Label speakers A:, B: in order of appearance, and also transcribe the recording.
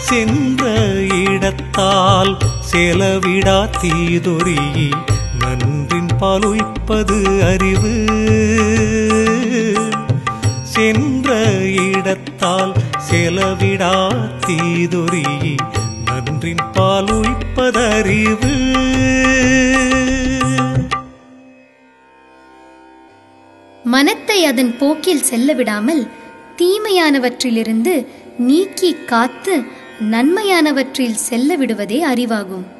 A: சென்ற இடத்தால் செலவிடா தீதொரி நன்றின் பாலுய்ப்பது அறிவு சென்ற இடத்தால் செலவிடா தீதொரி நன்றின் பாலுய்ப்பதறிவு
B: மனத்தை அதன் போக்கில் செல்ல விடாமல் தீமையானவற்றிலிருந்து நீக்கி காத்து நன்மையானவற்றில் செல்ல விடுவதே அறிவாகும்